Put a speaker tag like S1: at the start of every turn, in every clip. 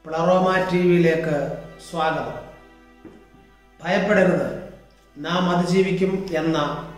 S1: പ്ലറോമ T വിയിലേക്ക് സ്വാഗതം ഭയപ്പെടരുത് നാം അതിജീവിക്കും എന്ന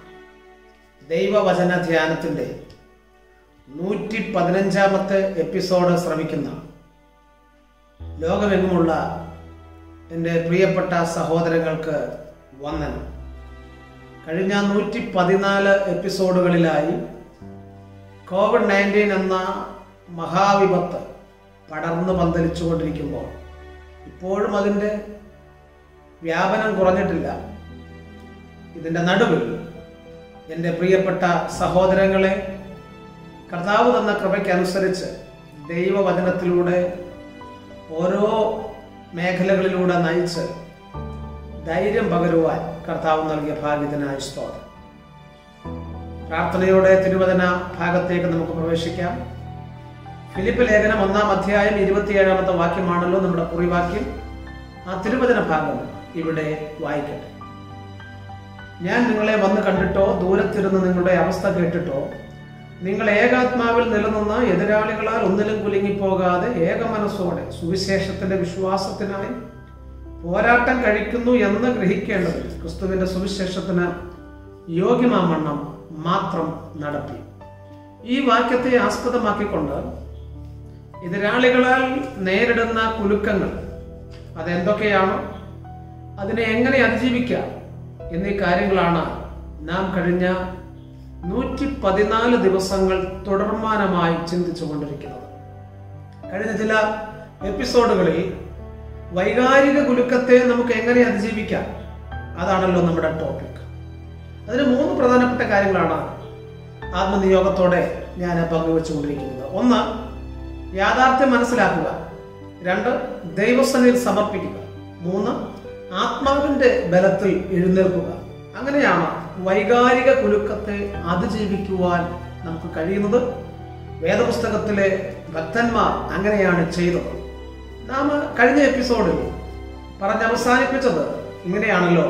S1: ദൈവവചന ധ്യാനത്തിൻ്റെ നൂറ്റി പതിനഞ്ചാമത്തെ എപ്പിസോഡ് ശ്രമിക്കുന്ന ലോകമെങ്ങുമുള്ള എൻ്റെ പ്രിയപ്പെട്ട സഹോദരങ്ങൾക്ക് വന്ദനം കഴിഞ്ഞ നൂറ്റി പതിനാല് എപ്പിസോഡുകളിലായി കോവിഡ് നയൻറ്റീൻ എന്ന മഹാവിപത്ത് പടർന്നു പന്തലിച്ചുകൊണ്ടിരിക്കുമ്പോൾ ഇപ്പോഴും അതിൻ്റെ വ്യാപനം കുറഞ്ഞിട്ടില്ല ഇതിൻ്റെ നടുവിൽ എൻ്റെ പ്രിയപ്പെട്ട സഹോദരങ്ങളെ കർത്താവ് തന്ന കൃപയ്ക്കനുസരിച്ച് ദൈവവചനത്തിലൂടെ ഓരോ മേഖലകളിലൂടെ നയിച്ച് ധൈര്യം പകരുവാൻ കർത്താവ് നൽകിയ ഭാഗ്യത്തിനായി സ്തോത്രം പ്രാർത്ഥനയോടെ തിരുവചന ഭാഗത്തേക്ക് നമുക്ക് പ്രവേശിക്കാം ഫിലിപ്പ് ലേഖനം ഒന്നാം അധ്യായം ഇരുപത്തിയേഴാമത്തെ വാക്യമാണല്ലോ നമ്മുടെ കുറിവാക്യം ആ തിരുവചന ഭാഗം ഇവിടെ വായിക്കട്ടെ ഞാൻ നിങ്ങളെ വന്ന് കണ്ടിട്ടോ ദൂരത്തിരുന്ന് നിങ്ങളുടെ അവസ്ഥ കേട്ടിട്ടോ നിങ്ങൾ ഏകാത്മാവിൽ നിലനിന്ന എതിരാളികളാൽ ഒന്നിലും കുലുങ്ങിപ്പോകാതെ ഏകമനസ്സോടെ സുവിശേഷത്തിന്റെ വിശ്വാസത്തിനായി പോരാട്ടം കഴിക്കുന്നു എന്ന് ഗ്രഹിക്കേണ്ടത് ക്രിസ്തുവിന്റെ സുവിശേഷത്തിന് യോഗ്യമാമണ്ണം മാത്രം നടത്തി ഈ വാക്യത്തെ ആസ്പദമാക്കിക്കൊണ്ട് എതിരാളികളാൽ നേരിടുന്ന കുലുക്കങ്ങൾ അതെന്തൊക്കെയാണ് അതിനെ എങ്ങനെ അതിജീവിക്കാം എന്നീ കാര്യങ്ങളാണ് നാം കഴിഞ്ഞ നൂറ്റി പതിനാല് ദിവസങ്ങൾ തുടർമാനമായി ചിന്തിച്ചു കൊണ്ടിരിക്കുന്നത് കഴിഞ്ഞ ചില എപ്പിസോഡുകളിൽ വൈകാരിക കുലുക്കത്തെ നമുക്ക് എങ്ങനെ അതിജീവിക്കാം അതാണല്ലോ നമ്മുടെ ടോപ്പിക് അതിന് മൂന്ന് പ്രധാനപ്പെട്ട കാര്യങ്ങളാണ് ആത്മനിയോഗത്തോടെ ഞാൻ പങ്കുവെച്ചുകൊണ്ടിരിക്കുന്നത് ഒന്ന് യാഥാർത്ഥ്യം മനസ്സിലാക്കുക രണ്ട് ദൈവസനയിൽ സമർപ്പിക്കുക മൂന്ന് ആത്മാവിന്റെ ബലത്തിൽ എഴുന്നേൽക്കുക അങ്ങനെയാണ് വൈകാരിക കുലുക്കത്തെ അതിജീവിക്കുവാൻ നമുക്ക് കഴിയുന്നത് വേദപുസ്തകത്തിലെ ഭക്തന്മാർ അങ്ങനെയാണ് ചെയ്തത് നാം കഴിഞ്ഞ എപ്പിസോഡിൽ പറഞ്ഞ് അവസാനിപ്പിച്ചത് ഇങ്ങനെയാണല്ലോ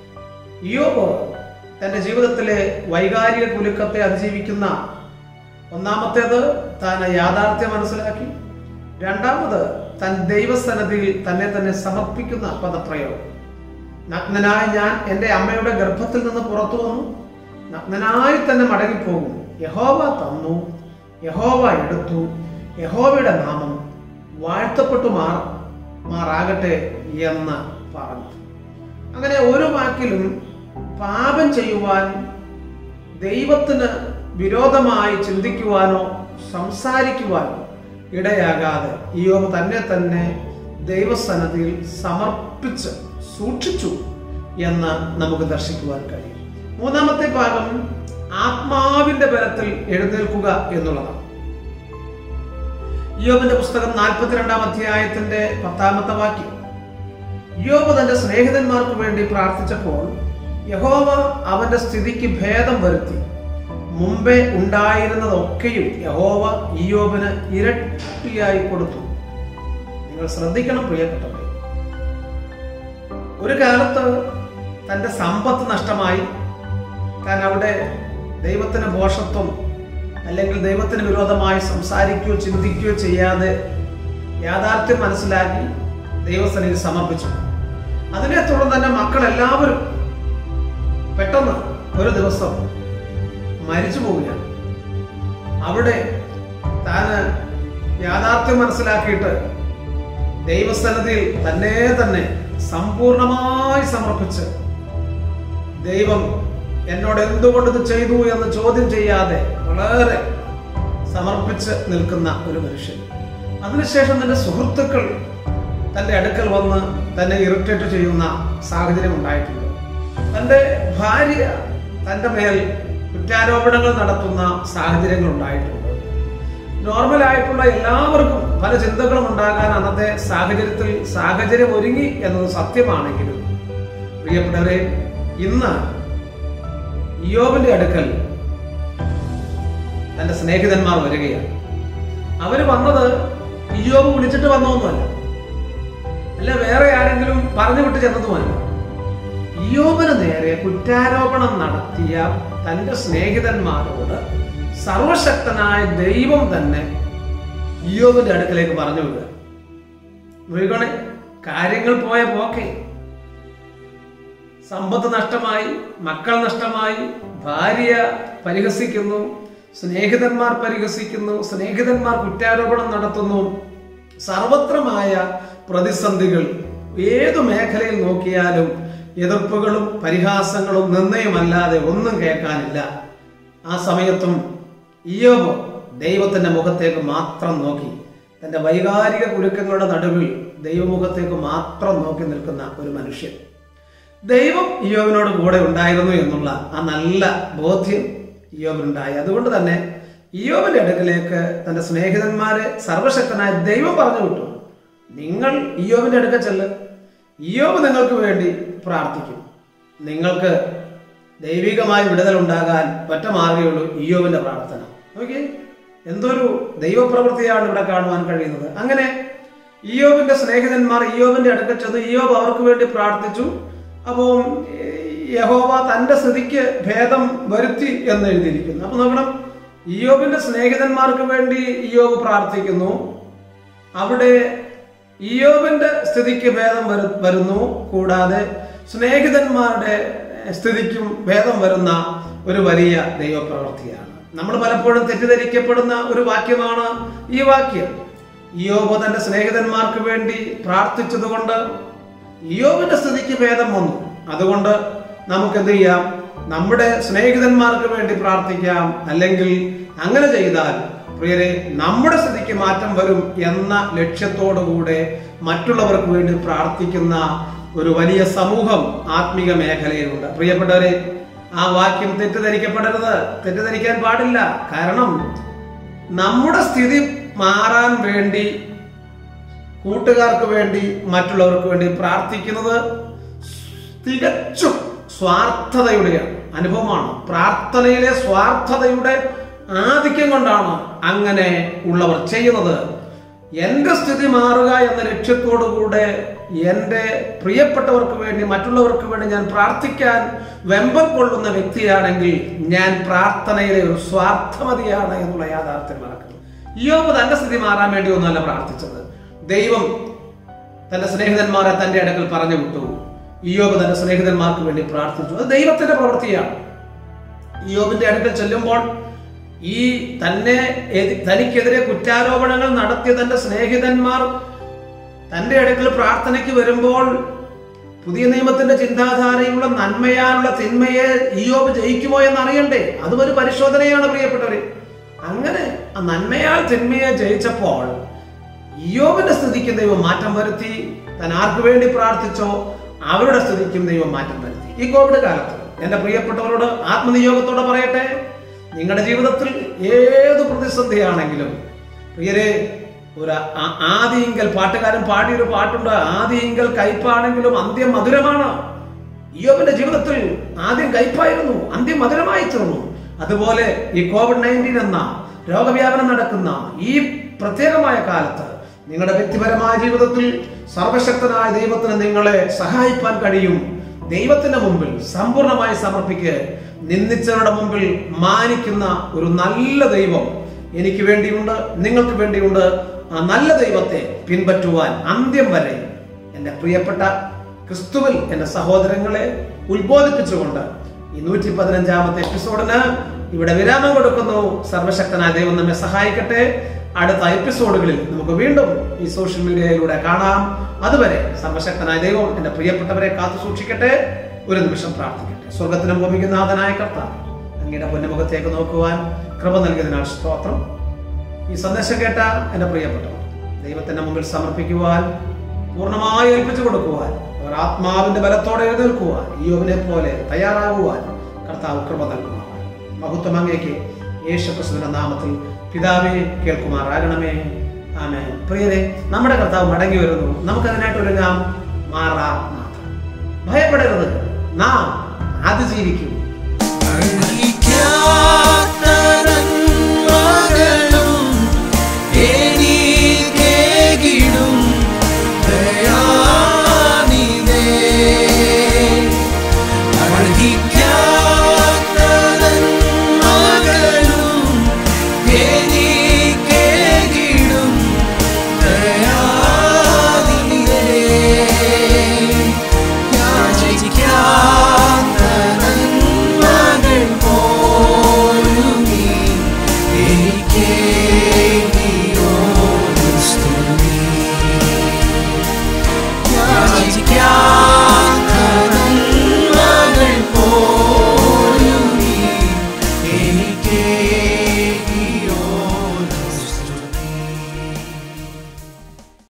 S1: യോബ് തന്റെ ജീവിതത്തിലെ വൈകാരിക കുലുക്കത്തെ അതിജീവിക്കുന്ന ഒന്നാമത്തേത് താൻ യാഥാർത്ഥ്യം മനസ്സിലാക്കി രണ്ടാമത് തൻ ദൈവസന്നദ്ധിയിൽ തന്നെ തന്നെ സമർപ്പിക്കുന്ന പദപ്രയോഗം നഗ്നനായ ഞാൻ എൻ്റെ അമ്മയുടെ ഗർഭത്തിൽ നിന്ന് പുറത്തു വന്നു നഗ്നനായി തന്നെ മടങ്ങിപ്പോകും യഹോവ തന്നു യഹോവ എടുത്തു യഹോവയുടെ നാമം വാഴ്ത്തപ്പെട്ടു മാർ മാറാകട്ടെ എന്ന് പറഞ്ഞു അങ്ങനെ ഓരോ വാക്കിലും പാപം ചെയ്യുവാൻ ദൈവത്തിന് വിരോധമായി ചിന്തിക്കുവാനോ സംസാരിക്കുവാനോ ഇടയാകാതെ ഇയോബ് തന്നെ തന്നെ ദൈവസന്നദ്ധിയിൽ സമർപ്പിച്ച് സൂക്ഷിച്ചു എന്ന് നമുക്ക് ദർശിക്കുവാൻ കഴിയും മൂന്നാമത്തെ ഭാഗം ആത്മാവിന്റെ ബലത്തിൽ എഴുന്നേൽക്കുക എന്നുള്ളതാണ് യോബിന്റെ പുസ്തകം നാൽപ്പത്തിരണ്ടാം അധ്യായത്തിന്റെ പത്താമത്തെ വാക്യം യോബ് തന്റെ സ്നേഹിതന്മാർക്ക് വേണ്ടി പ്രാർത്ഥിച്ചപ്പോൾ യഹോവ അവന്റെ സ്ഥിതിക്ക് ഭേദം വരുത്തി മുമ്പേ ഉണ്ടായിരുന്നതൊക്കെയും യഹോവ ഇയോബിന് ഇരട്ടിയായി കൊടുത്തു നിങ്ങൾ ശ്രദ്ധിക്കണം പ്രിയപ്പെട്ടവരെ ഒരു കാലത്ത് തന്റെ സമ്പത്ത് നഷ്ടമായി താൻ അവിടെ ദൈവത്തിന് ഭോഷത്വം അല്ലെങ്കിൽ ദൈവത്തിന് വിരോധമായി സംസാരിക്കുകയോ ചിന്തിക്കുകയോ ചെയ്യാതെ യാഥാർത്ഥ്യം മനസ്സിലാക്കി ദൈവസനയിൽ സമർപ്പിച്ചു അതിനെ തുടർന്ന് തന്നെ മക്കൾ എല്ലാവരും പെട്ടെന്ന് ഒരു ദിവസം മരിച്ചു പോവുകയാണ് അവിടെ താന് യാഥാർത്ഥ്യം മനസ്സിലാക്കിയിട്ട് ദൈവസ്ഥലത്തിൽ തന്നെ തന്നെ സമ്പൂർണമായി സമർപ്പിച്ച് ദൈവം എന്നോട് എന്തുകൊണ്ട് ഇത് ചെയ്തു എന്ന് ചോദ്യം ചെയ്യാതെ വളരെ സമർപ്പിച്ച് നിൽക്കുന്ന ഒരു മനുഷ്യൻ അതിനുശേഷം തന്റെ സുഹൃത്തുക്കൾ തന്റെ അടുക്കൽ വന്ന് തന്നെ ഇറിറ്റേറ്റ് ചെയ്യുന്ന സാഹചര്യം ഉണ്ടായിട്ടുണ്ട് തന്റെ ഭാര്യ തന്റെ മേൽ കുറ്റാരോപണങ്ങൾ നടത്തുന്ന സാഹചര്യങ്ങൾ ഉണ്ടായിട്ടുണ്ട് നോർമൽ ആയിട്ടുള്ള എല്ലാവർക്കും പല ചിന്തകളും ഉണ്ടാകാൻ അന്നത്തെ സാഹചര്യത്തിൽ സാഹചര്യം ഒരുങ്ങി എന്നത് സത്യമാണെങ്കിലും പ്രിയപ്പെട്ടവരെ ഇന്ന് യോബിന്റെ അടുക്കൽ തന്റെ സ്നേഹിതന്മാർ വരികയാണ് അവര് വന്നത് ഇയോബ് വിളിച്ചിട്ട് വന്നതൊന്നുമല്ല അല്ല വേറെ ആരെങ്കിലും പറഞ്ഞു വിട്ട് ചെന്നതുമല്ല ഇയോബിന് നേരെ കുറ്റാരോപണം നടത്തിയ തന്റെ സ്നേഹിതന്മാരോട് സർവശക്തനായ ദൈവം തന്നെ ഇയോബിന്റെ അടുക്കലേക്ക് പറഞ്ഞു വിടുക നോക്കിക്കോണേ കാര്യങ്ങൾ പോയ പോക്കെ സമ്പത്ത് നഷ്ടമായി മക്കൾ നഷ്ടമായി ഭാര്യ പരിഹസിക്കുന്നു സ്നേഹിതന്മാർ പരിഹസിക്കുന്നു സ്നേഹിതന്മാർ കുറ്റാരോപണം നടത്തുന്നു സർവത്രമായ പ്രതിസന്ധികൾ ഏതു മേഖലയിൽ നോക്കിയാലും എതിർപ്പുകളും പരിഹാസങ്ങളും നിന്നയുമല്ലാതെ ഒന്നും കേൾക്കാനില്ല ആ സമയത്തും ഇയോബ് ദൈവത്തിന്റെ മുഖത്തേക്ക് മാത്രം നോക്കി തന്റെ വൈകാരിക കുലുക്കങ്ങളുടെ നടുവിൽ ദൈവമുഖത്തേക്ക് മാത്രം നോക്കി നിൽക്കുന്ന ഒരു മനുഷ്യൻ ദൈവം ഇയോബിനോട് കൂടെ ഉണ്ടായിരുന്നു എന്നുള്ള ആ നല്ല ബോധ്യം ഇയോബിനുണ്ടായി അതുകൊണ്ട് തന്നെ ഇയോബിന്റെ അടുക്കലേക്ക് തന്റെ സ്നേഹിതന്മാരെ സർവശക്തനായ ദൈവം പറഞ്ഞു വിട്ടു നിങ്ങൾ ഇയോബിന്റെ അടുക്ക ചെല്ല് ഇയോബ് നിങ്ങൾക്ക് വേണ്ടി പ്രാർത്ഥിക്കും നിങ്ങൾക്ക് ദൈവികമായ വിടുതൽ ഉണ്ടാകാൻ ഒറ്റ മാർഗമുള്ളൂ ഇയോബിന്റെ പ്രാർത്ഥന നോക്കിയേ എന്തൊരു ദൈവപ്രവൃത്തിയാണ് ഇവിടെ കാണുവാൻ കഴിയുന്നത് അങ്ങനെ ഇയോബിന്റെ സ്നേഹിതന്മാർ ഇയോബിന്റെ അടുക്കൽ ചെന്ന് ഇയോബ് അവർക്ക് വേണ്ടി പ്രാർത്ഥിച്ചു അപ്പോൾ യഹോവ തന്റെ സ്ഥിതിക്ക് ഭേദം വരുത്തി എന്ന് എഴുതിയിരിക്കുന്നു അപ്പൊ നോക്കണം ഇയോബിന്റെ സ്നേഹിതന്മാർക്ക് വേണ്ടി ഇയോബ് പ്രാർത്ഥിക്കുന്നു അവിടെ ഇയോബിന്റെ സ്ഥിതിക്ക് ഭേദം വരു- വരുന്നു കൂടാതെ സ്നേഹിതന്മാരുടെ സ്ഥിതിക്കും ഭേദം വരുന്ന ഒരു വലിയ ദൈവപ്രവൃത്തിയാണ് നമ്മൾ പലപ്പോഴും തെറ്റിദ്ധരിക്കപ്പെടുന്ന ഒരു വാക്യമാണ് ഈ വാക്യം ഇയോബ് തന്റെ സ്നേഹിതന്മാർക്ക് വേണ്ടി പ്രാർത്ഥിച്ചതുകൊണ്ട് ഇയോബിന്റെ സ്ഥിതിക്ക് ഭേദം വന്നു അതുകൊണ്ട് നമുക്ക് എന്ത് ചെയ്യാം നമ്മുടെ സ്നേഹിതന്മാർക്ക് വേണ്ടി പ്രാർത്ഥിക്കാം അല്ലെങ്കിൽ അങ്ങനെ ചെയ്താൽ പ്രിയരെ നമ്മുടെ സ്ഥിതിക്ക് മാറ്റം വരും എന്ന ലക്ഷ്യത്തോടുകൂടെ മറ്റുള്ളവർക്ക് വേണ്ടി പ്രാർത്ഥിക്കുന്ന ഒരു വലിയ സമൂഹം ആത്മീക മേഖലയിലുണ്ട് പ്രിയപ്പെട്ടവരെ ആ വാക്യം തെറ്റിദ്ധരിക്കപ്പെടരുത് തെറ്റിദ്ധരിക്കാൻ പാടില്ല കാരണം നമ്മുടെ സ്ഥിതി മാറാൻ വേണ്ടി കൂട്ടുകാർക്ക് വേണ്ടി മറ്റുള്ളവർക്ക് വേണ്ടി പ്രാർത്ഥിക്കുന്നത് തികച്ചും സ്വാർത്ഥതയുടെ അനുഭവമാണ് പ്രാർത്ഥനയിലെ സ്വാർത്ഥതയുടെ ആധിക്യം കൊണ്ടാണ് അങ്ങനെ ഉള്ളവർ ചെയ്യുന്നത് എന്റെ സ്ഥിതി മാറുക എന്ന ലക്ഷ്യത്തോടുകൂടെ എൻ്റെ പ്രിയപ്പെട്ടവർക്ക് വേണ്ടി മറ്റുള്ളവർക്ക് വേണ്ടി ഞാൻ പ്രാർത്ഥിക്കാൻ വെമ്പൽ കൊള്ളുന്ന വ്യക്തിയാണെങ്കിൽ ഞാൻ പ്രാർത്ഥനയിലെ ഒരു സ്വാർത്ഥമതിയാണ് എന്നുള്ള യാഥാർത്ഥ്യം മറക്കുന്നു യോബ് തന്റെ സ്ഥിതി മാറാൻ വേണ്ടി ഒന്നുമല്ല പ്രാർത്ഥിച്ചത് ദൈവം തന്റെ സ്നേഹിതന്മാരെ തന്റെ അടുക്കൽ പറഞ്ഞു വിട്ടു ഇയോബ് തന്റെ സ്നേഹിതന്മാർക്ക് വേണ്ടി പ്രാർത്ഥിച്ചു അത് ദൈവത്തിന്റെ പ്രവൃത്തിയാണ് ഇയോബിന്റെ അടുക്കൽ ചെല്ലുമ്പോൾ ഈ തന്നെ എതി- തനിക്കെതിരെ കുറ്റാരോപണങ്ങൾ നടത്തിയ തന്റെ സ്നേഹിതന്മാർ തന്റെ അടുക്കൽ പ്രാർത്ഥനയ്ക്ക് വരുമ്പോൾ പുതിയ നിയമത്തിന്റെ ചിന്താധാരയുള്ള നന്മയാലുള്ള തിന്മയെ ഇയോബ് ജയിക്കുമോ എന്ന് അറിയണ്ടേ അതും ഒരു പരിശോധനയാണ് പ്രിയപ്പെട്ടവരെ അങ്ങനെ ആ നന്മയാൽ തിന്മയെ ജയിച്ചപ്പോൾ ഇയോബിന്റെ സ്ഥിതിക്ക് ദൈവം മാറ്റം വരുത്തി താൻ ആർക്ക് വേണ്ടി പ്രാർത്ഥിച്ചോ അവരുടെ സ്ഥിതിക്കും ദൈവം മാറ്റം വരുത്തി ഈ കോവിഡ് കാലത്ത് എന്റെ പ്രിയപ്പെട്ടവരോട് ആത്മനിയോഗത്തോടെ പറയട്ടെ നിങ്ങളുടെ ജീവിതത്തിൽ ഏത് പ്രതിസന്ധിയാണെങ്കിലും പ്രിയരെ ഒരു ആ- ആദിയിങ്കൽ പാട്ടുകാരൻ പാടിയൊരു പാട്ടുണ്ട് ആദിയിങ്കൽ കയ്പാണെങ്കിലും അന്ത്യം മധുരമാണ് ഇയോബിന്റെ ജീവിതത്തിൽ ആദ്യം കയ്പായിരുന്നു അന്ത്യം മധുരമായി തീർന്നു അതുപോലെ ഈ കോവിഡ് നയൻറ്റീൻ എന്ന രോഗവ്യാപനം നടക്കുന്ന ഈ പ്രത്യേകമായ കാലത്ത് നിങ്ങളുടെ വ്യക്തിപരമായ ജീവിതത്തിൽ സർവശക്തനായ ദൈവത്തിന് നിങ്ങളെ സഹായിക്കാൻ കഴിയും ദൈവത്തിന്റെ മുമ്പിൽ സമ്പൂർണമായി സമർപ്പിക്ക് നിന്ദിച്ചവരുടെ മുമ്പിൽ മാനിക്കുന്ന ഒരു നല്ല ദൈവം എനിക്ക് വേണ്ടിയുണ്ട് നിങ്ങൾക്ക് വേണ്ടിയുണ്ട് ആ നല്ല ദൈവത്തെ പിൻപറ്റുവാൻ അന്ത്യം വരെ എൻ്റെ പ്രിയപ്പെട്ട ക്രിസ്തുവിൽ എൻ്റെ സഹോദരങ്ങളെ ഉത്ബോധിപ്പിച്ചുകൊണ്ട് ഈ നൂറ്റി പതിനഞ്ചാമത്തെ എപ്പിസോഡിന് ഇവിടെ വിരാമം കൊടുക്കുന്നു സർവശക്തനായ ദൈവം നമ്മെ സഹായിക്കട്ടെ അടുത്ത എപ്പിസോഡുകളിൽ നമുക്ക് വീണ്ടും ഈ സോഷ്യൽ മീഡിയയിലൂടെ കാണാം അതുവരെ സർവശക്തനായ ദൈവം എൻ്റെ പ്രിയപ്പെട്ടവരെ കാത്തു സൂക്ഷിക്കട്ടെ ഒരു നിമിഷം പ്രാർത്ഥിക്കട്ടെ സ്വർഗത്തിനും ഭൂമിക്കും നാഥനായ കർത്താവ് അങ്ങയുടെ പൊന്നുമുഖത്തേക്ക് നോക്കുവാൻ കൃപ നൽകിയതിനാൽ സ്തോത്രം ഈ സന്ദേശം കേട്ട എൻ്റെ പ്രിയപ്പെട്ടവർ ദൈവത്തിന്റെ മുമ്പിൽ സമർപ്പിക്കുവാൻ പൂർണ്ണമായി ഏൽപ്പിച്ചു കൊടുക്കുവാൻ അവർ ആത്മാവിന്റെ ബലത്തോടെ എഴുന്നേൽക്കുവാൻ യോബിനെ പോലെ തയ്യാറാകുവാൻ കർത്താവ് കൃപ നൽകുമാറാണ് മഹത്വം അങ്ങേക്ക് യേശു ക്രിസ്തുവിന്റെ നാമത്തിൽ പിതാവേ കേൾക്കുമാറാകണമേ ആമേ പ്രിയരെ നമ്മുടെ കർത്താവ് മടങ്ങി വരുന്നു നമുക്കതിനായിട്ട് ഒരുങ്ങാം മാറാ മാത്രം ഭയപ്പെടരുത് നാം അതിജീവിക്കും
S2: അറിയിക്കാം